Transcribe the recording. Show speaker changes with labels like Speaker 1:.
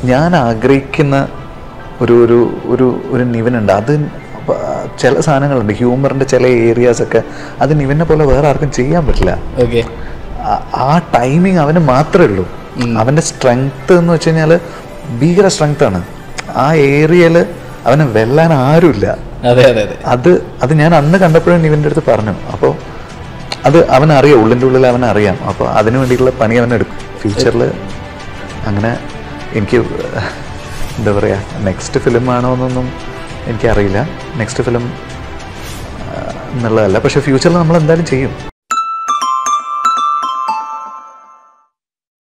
Speaker 1: ഞാൻ ആഗ്രഹിക്കുന്ന ഒരു ഒരു ഒരു ഒരു നിവനുണ്ട് അത് പ- ചില സാധനങ്ങളുണ്ട് ഹ്യൂമറിൻ്റെ ചില ഏരിയാസ് ഒക്കെ അത് നിവിനെ പോലെ വേറെ ആർക്കും ചെയ്യാൻ പറ്റില്ല
Speaker 2: ഓക്കെ
Speaker 1: ആ- ആ ടൈമിങ് അവന് മാത്രമേ ഉള്ളൂ അവൻ്റെ സ്ട്രെങ്ത് എന്ന് വെച്ച് കഴിഞ്ഞാൽ ഭീകര സ്ട്രെങ്ത് ആണ് ആ ഏരിയയിൽ അവനെ വെല്ലാൻ ആരുമില്ല
Speaker 2: അതെ അതെ അതെ
Speaker 1: അത് അത് ഞാൻ അന്ന് കണ്ടപ്പോഴും ഇവൻ്റെ അടുത്ത് പറഞ്ഞു അപ്പോൾ അത് അവനറിയാം ഉള്ളിൻ്റെ ഉള്ളിൽ അവനറിയാം അപ്പോൾ അതിനു വേണ്ടിയിട്ടുള്ള പണി അവൻ എടുക്കും ഫ്യൂച്ചറിൽ അങ്ങനെ എനിക്ക് എന്താ പറയുക നെക്സ്റ്റ് ഫിലിം ആണോ എന്നൊന്നും എനിക്കറിയില്ല നെക്സ്റ്റ് ഫിലിം എന്നുള്ളതല്ല പക്ഷേ ഫ്യൂച്ചറിൽ നമ്മൾ എന്തായാലും ചെയ്യും